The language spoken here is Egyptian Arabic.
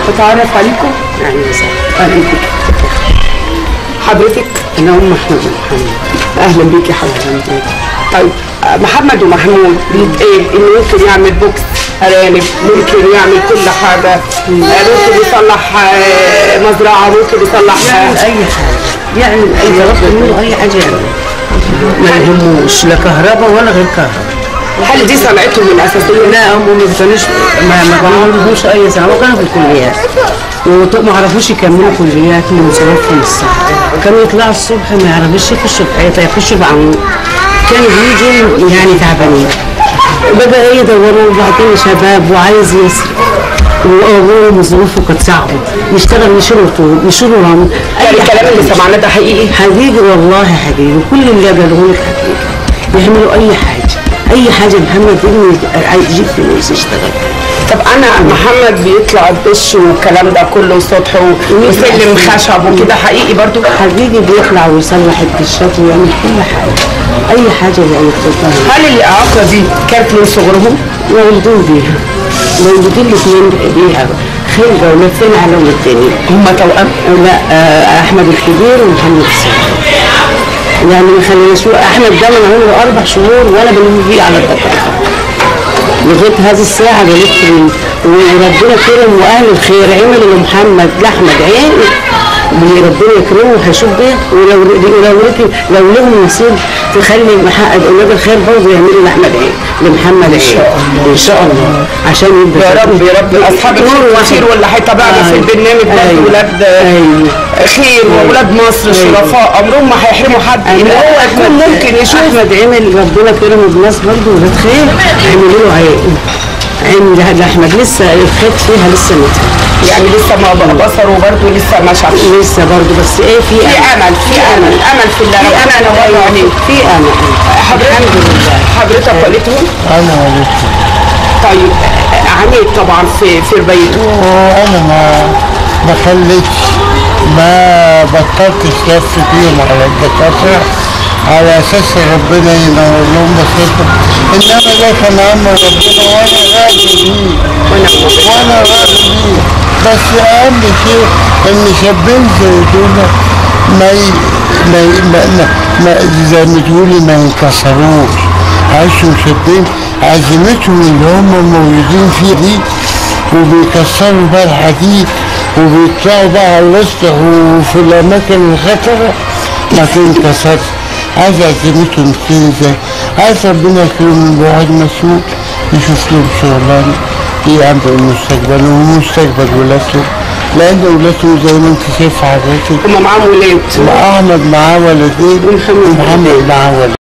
اتعرف عليكم يعني مثلا اهلا بيك حضرتك انا ام احمد محمد اهلا بيك يا حضرتك طيب آه، محمد ومحمود بيتقال انه ممكن يعمل بوكس ارانب ممكن يعمل كل حاجه آه، ممكن يصلح آه، مزرعه ممكن يصلح يعمل اي حاجه يعمل اي طلب منه اي حاجه يعمل ما يهموش لا كهرباء ولا غير كهرباء هل دي صنعتهم الاساسيه؟ لا هم ما كانوش ما ما عملوش اي سنه هم كانوا في الكليات وما عرفوش يكملوا كليات من ظروفهم الصحة كانوا يطلعوا الصبح ما يعرفوش يخشوا في حياتها يخشوا في عمود كانوا بيجوا يعني تعبانين بقى ايه يدوروا وبعدين شباب وعايز يصرف وابوهم ظروفه كانت صعبه يشتغل يشيلوا طول يشيلوا رمل يعني الكلام اللي سمعناه ده حقيقي حقيقي والله حقيقي كل اللي قالوه لك حقيقي يعملوا اي حاجه اي حاجه محمد ابني عايز يجيب فلوس يشتغل طب انا محمد بيطلع الدش والكلام ده كله سطح و- وسلم خشب وكده حقيقي برضو حقيقي بيطلع ويصلح الدشات ويعمل كل حاجه اي حاجه يعني بتطلع هل الاعاقه دي كانت من صغرهم؟ مولودين بيها مولودين الاثنين بيها خلقه ولفين على التانيين هم توأم لا آه، احمد الكبير ومحمد الصغير يعني ما خليناش احمد ده من عمره اربع شهور وانا بلف بيه على الدكاتره لغايه هذه الساعه بلف بيه وربنا كرم واهل الخير عملوا لمحمد لاحمد عين ربنا يكرمه هيشوف بيه ولو ولو ركب لو لهم نصيب تخلي محقق اولاد الخير برضه يعملوا لاحمد عين لمحمد عين ان شاء الله عشان يبقى يا رب يا رب اصحاب نور الخير واحد. كتير واللي هيتابعنا في أيوة. البرنامج ده أيوة. ولاد أيوة. خير واولاد مصر شرفاء عمرهم ما هيحرموا حد ان هو يكون ممكن يشوف احمد عمل ربنا كرمه بناس برضه ولاد خير عملوا له عين عين ده- ده احمد لسه الخيط فيها لسه متر يعني لسه ما بصره برضه لسه ما شافش لسه برضه بس ايه في في امل في امل امل في الله في ربنا امل ينور عليك في امل حضرتك الحمد لله حضرتك والدهم انا والدتي طيب عانيت طبعا في في البيت وانا ما ما خليتش ما بطلتش لف فيهم على الدكاتره على اساس ربنا ينور لهم بصيرهم انما ده كان امر ربنا وانا راضي بيه وانا راضي بيه بس اهم شيء ان شابين زي دول ما ي... ما, ي... ما... ما... ما زي ما تقولي ما ينكسروش عايشوا شابين عزيمتهم اللي هم موجودين فيه دي وبيكسروا بقى الحديد وبيطلعوا بقى على الاسطح وفي الاماكن الخطره ما تنكسرش عايز عزيمتهم كده ازاي عايز ربنا يكرمهم بواحد مسؤول يشوف لهم شغلانه يعمل المستقبل ومستقبل ولادهم لان ولادهم زي ما انت شايف حضرتك هم معاهم ولاد احمد معاه ولدين ومحمد معاه ولد